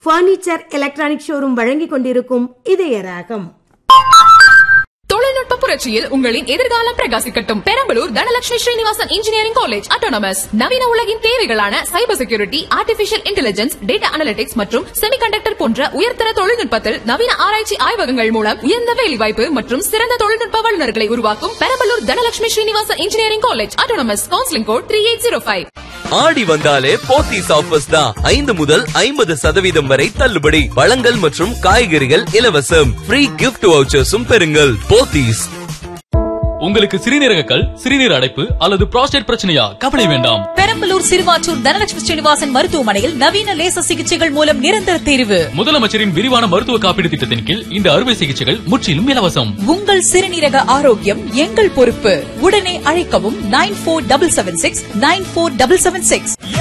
furniture electronic showroom வழங்கிக் கொண்டிருக்கும் இதய ராகம் தொழில்நுட்ப புரட்சியில் உங்களின் எதிர்காலம் பிரகாசிக்கட்டும் Perambalur Dhanalakshmi Srinivasan engineering college autonomous நவீன உலகின் தேவைகளான cyber security artificial intelligence data analytics மற்றும் செமிகண்டக்டர் போன்ற உயர்தர தொழில்நுட்பத்தில் நவீன ஆராய்ச்சி ஆய்வகங்கள் மூலம் உயர்ந்த வேலைவாய்ப்பு மற்றும் சிறந்த தொழில்நுட்ப வல்லுநர்களை உருவாக்கும் Perambalur Dhanalakshmi Srinivasan engineering college autonomous counselling code three eight zero five Aadi வந்தாலே போத்தீஸ் ஆஃபர்ஸ் தான் ஐந்து முதல் ஐம்பது சதவீதம் வரை தள்ளுபடி பழங்கள் மற்றும் காய்கறிகள் இலவசம் ஃப்ரீ கிஃப்ட் வவுச்சர்ஸும் பெறுங்கள் போத்தீஸ் உங்களுக்கு சிறுநீரக கல் சிறுநீர் அடைப்பு அல்லது புரோஸ்டேட் பிரச்சனையா கவலை வேண்டாம் பெரம்பலூர் சிறுவாச்சூர் தனலட்சுமி ஸ்ரீனிவாசன் மருத்துவமனையில் நவீன லேசர் சிகிச்சைகள் மூலம் நிரந்தர தீர்வு முதலமைச்சரின் விரிவான மருத்துவ காப்பீடு திட்டத்தின் கீழ் இந்த அறுவை சிகிச்சைகள் முற்றிலும் இலவசம் உங்கள் சிறுநீரக ஆரோக்கியம் எங்கள் பொறுப்பு உடனே அழைக்கவும் nine four double seven six nine four double seven six